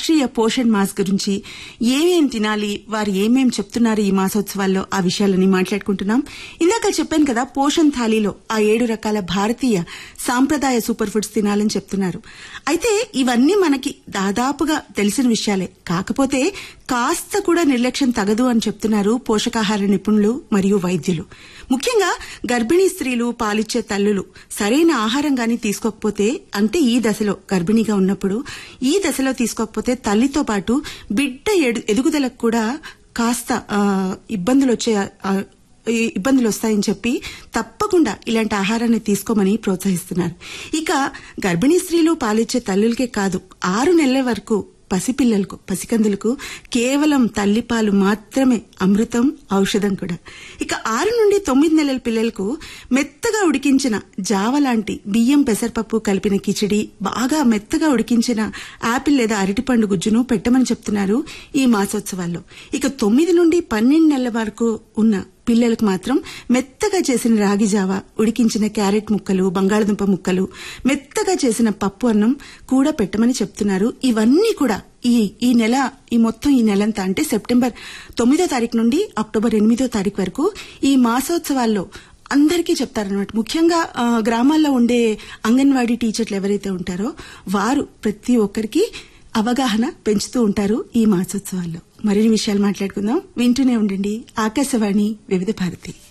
Rashtriya Poshan mass గురించి ఏమేం తినాలి వారు ఏమేం చెప్తున్నారు ఈ మాసోత్సవాల్లో ఆ విషయాలని మాట్లాడుకుంటున్నాం ఇందాక చెప్పాను కదా పోషణ్ థాలీలో ఆ ఏడు రకాల భారతీయ సాంప్రదాయ సూపర్ ఫుడ్స్ తినాలని చెప్తున్నారు అయితే ఇవన్నీ మనకి దాదాపుగా తెలిసిన విషయాలే కాకపోతే కాస్త కూడా నిర్లక్ష్యం తగదు అని చెప్తున్నారు పోషకాహార నిపుణులు మరియు వైద్యులు ముఖ్యంగా గర్భిణీ స్త్రీలు పాలిచ్చే తల్లులు సరైన ఆహారం గాని తీసుకోకపోతే అంటే ఈ దశలో గర్భిణీగా ఉన్నప్పుడు ఈ దశలో తీసుకోకపోతే తల్లితో పాటు బిడ్డ ఎడు- ఎదుగుదలకు కూడా కాస్త ఆ, ఇబ్బందులు వచ్చే ఆ, ఈ ఇబ్బందులు వస్తాయని చెప్పి తప్పకుండా ఇలాంటి ఆహారాన్ని తీసుకోమని ప్రోత్సహిస్తున్నారు ఇక గర్భిణీ స్త్రీలు పాలిచ్చే తల్లులకే కాదు ఆరు నెలల వరకు పసిపిల్లలకు పసికందులకు కేవలం తల్లిపాలు మాత్రమే అమృతం ఔషధం కూడా ఇక ఆరు నుండి తొమ్మిది నెలల పిల్లలకు మెత్తగా ఉడికించిన జావ లాంటి బియ్యం పెసరపప్పు కలిపిన కిచిడి బాగా మెత్తగా ఉడికించిన యాపిల్ లేదా అరటిపండు గుజ్జును పెట్టమని చెప్తున్నారు ఈ మాసోత్సవాల్లో ఇక తొమ్మిది నుండి పన్నెండు నెలల వరకు ఉన్న పిల్లలకు మాత్రం మెత్తగా చేసిన రాగి జావ ఉడికించిన క్యారెట్ ముక్కలు బంగాళదుంప ముక్కలు మెత్తగా చేసిన పప్పు అన్నం కూడా పెట్టమని చెప్తున్నారు ఇవన్నీ కూడా ఈ ఈ నెల ఈ మొత్తం ఈ నెలంతా అంటే సెప్టెంబర్ తొమ్మిదో తారీఖు నుండి అక్టోబర్ ఎనిమిదో తారీఖు వరకు ఈ మాసోత్సవాల్లో అందరికీ చెప్తారనమాట ముఖ్యంగా ఆ, గ్రామాల్లో ఉండే అంగన్వాడీ టీచర్లు ఎవరైతే ఉంటారో వారు ప్రతి ఒక్కరికి అవగాహన పెంచుతూ ఉంటారు ఈ మాసోత్సవాల్లో మరిన్ని విషయాలు మాట్లాడుకుందాం వింటూనే ఉండండి ఆకాశవాణి వివిధ భారతి